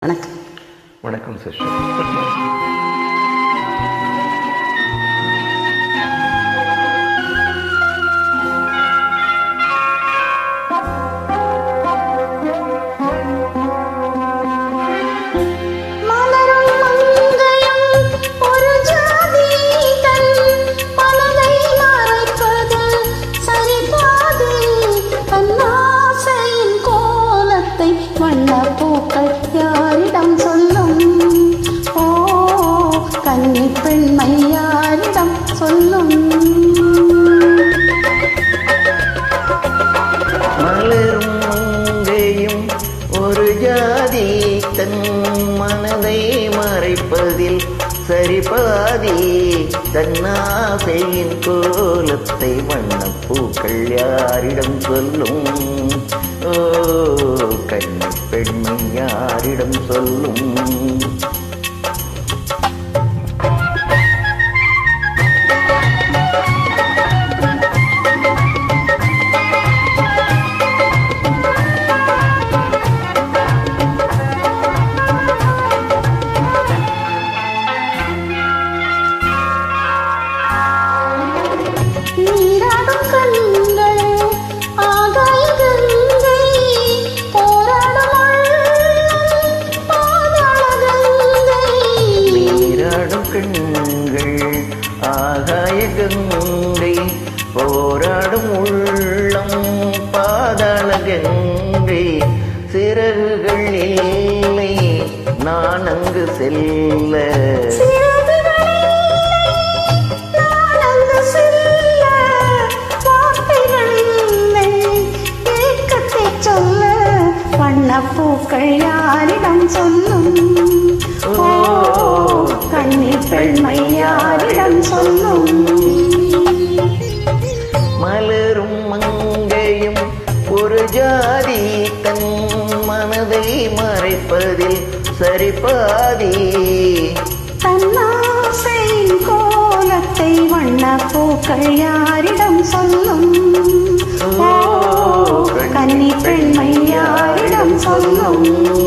வணக்கம் வணக்கம் சிஸ்டர் மலரும் மங்கையும் ஒரு ஜாதி தன் மனதை மறைப்பது சரிபாதி தன்னாசையின் கோலத்தை வண்ணப்பூக்கள் யாரிடம் சொல்லும் ஓ கன்னி பெண்மை யாரிடம் சொல்லும் மலரும் மங்கையும் ஒரு ஜாதி தன் மனதை மறைப்பதில் சரிபாதி தன்னாசையின் கோலத்தை வண்ணப்பூக்கள் யாரிடம் சொல்லும் ஓ கன்னி பெண்மை யாரிடம் சொல்லும் நீராடும் கண்கள் ஆகாய கங்கை போராடும் உள்ளம் பாதாள கங்கை நீராடும் கண்கள் ஆகாய கங்கை போராடும் உள்ளம் பாதாள கங்கை சிறகுகள் இல்லை நான் அங்கு செல்ல பூக்கள் யாரிடம் சொல்லும் ஓ கண்ணி பெண்மை யாரிடம் சொல்லும் மலரும் மங்கையும் ஒரு ஜாதி தன் மனதை மறைப்பதில் சரிபாதி தன்னாசையின் கோலத்தை வண்ண பூக்கள் யாரிடம் சொல்லும் ஓ கன்னி பெண்மை யாரிடம் சொல்லும்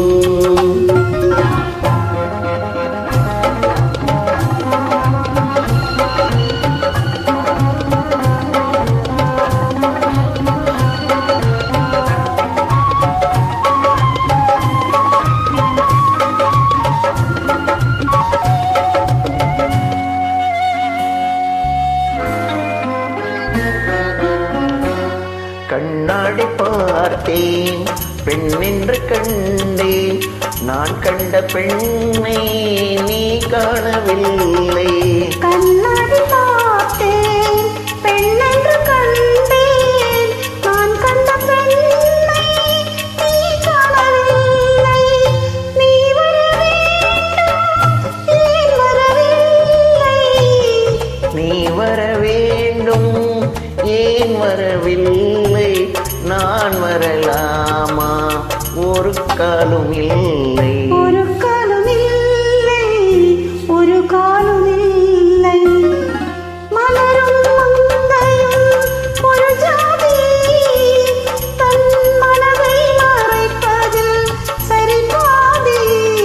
கண்ணாடி பார்த்தேன் பெண் என்று கண்டேன் நான் கண்ட பெண்ணை நீ காணவில்லை கண்ணாடி பார்த்தேன் பெண்ணென்று கண்டேன் நான் கண்ட பெண்ணை நீ காணவில்லை நீ வர வேண்டும் ஏன் வரவில்லை நீ வர வேண்டும் ஏன் வரவில்லை நான் வரலாமா ஒரு காலும் இல்லை ஒரு காலம் இல்லை ஒரு காலம் இல்லை மலரும் மங்கையும் ஒரு ஜாதி தன் மனதை மறைப்பதில் சரிபாதி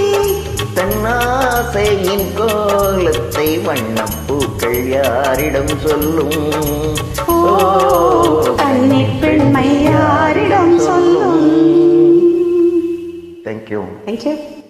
தன்னாசையின் கோலத்தை வண்ணப்பூக்கள் யாரிடம் சொல்லும் ஓ கன்னி பெண்மை யாரிடம் சொல்லும் தேங்க்யூ தேங்க்யூ